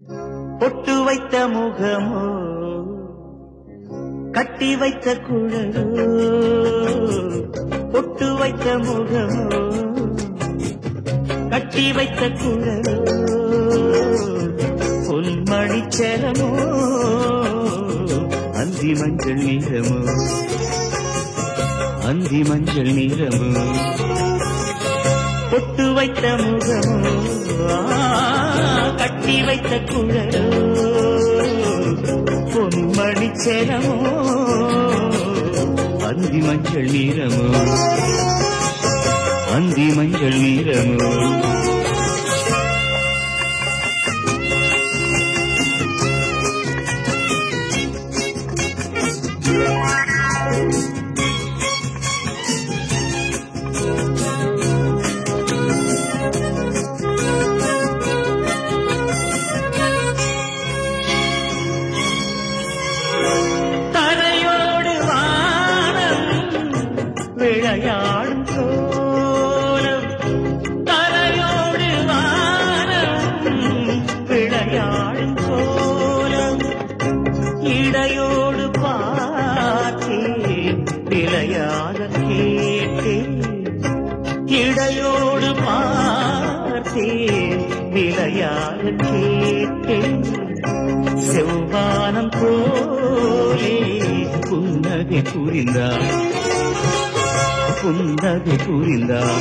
பொட்டு வைத்த முகமோ கட்டி வைத்த குழலோ பொட்டு வைத்த முகமோ கட்டி வைத்த குழலோ பொன்மணி செலமோ அந்தி மஞ்சள் நீரமோ அந்தி மஞ்சள் நீரமோ பொட்டு வைத்த முகமோ ஆ, கட்டி வைத்த குழலோ பொன்மணி செலமோ அந்தி மஞ்சள் நீரமோ அந்தி மஞ்சள் நீரமோ தரையோடு வானம் விளையாடும் கோலம் தரையோடு வானம் விளையாடும் கோலம் இடையோடு பார்த்தேன் விளையாட கேட்டேன் இடையோடு பார்த்தேன் விளையாட கேட்டேன் செவ்வானம் போலே புன்னகை புரிந்தார் புன்னகை புரிந்தார்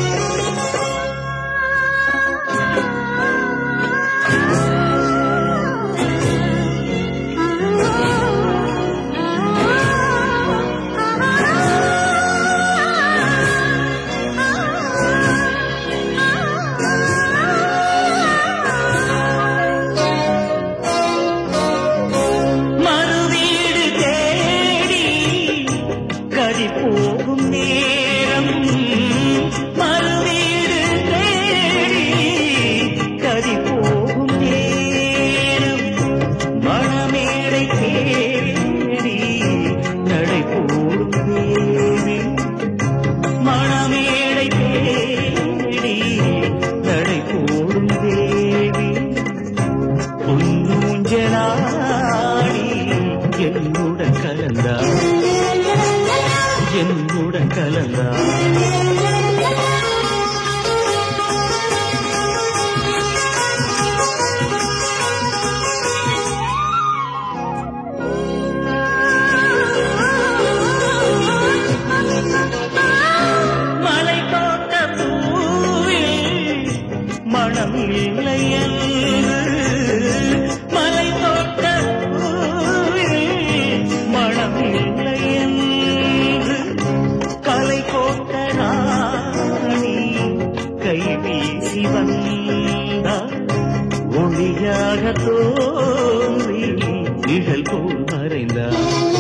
மறுவீடு தேடி கதி போகும் நேரம் மறுவீடு தேடி கதி போகும் நேரம் மணமேடை தேடி நடை போடும் தேவி மணமேடை தேடி நடை போடும் தேவி பொன்னூஞ்சலாடி என்னுடன் கலந்தார் என்னுடன் கலந்தார் மலை தோட்ட பூவில் மனம் இல்லை என்று மலை தோட்ட பூவில் மனம் இல்லை என்று கலை கோட்ட ராணி கை வீசி வந்தார் ஒளியாக தோன்றி நிழல் போல் மறைந்தார்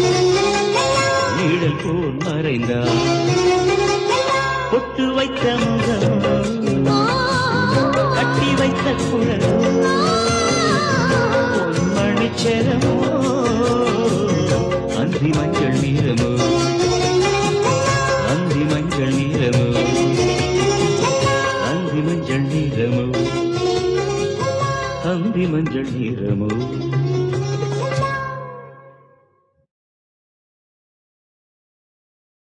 நிழல் போல் மறைந்தார் பொட்டு வைத்த முகம் கட்டி வைத்த குழலோ பொன்மணி செலமோ அந்தி மஞ்சள் நீரமோ அந்தி மஞ்சள் நீரமோ அந்தி மஞ்சள் நீரமோ அந்தி மஞ்சள் நீரமோ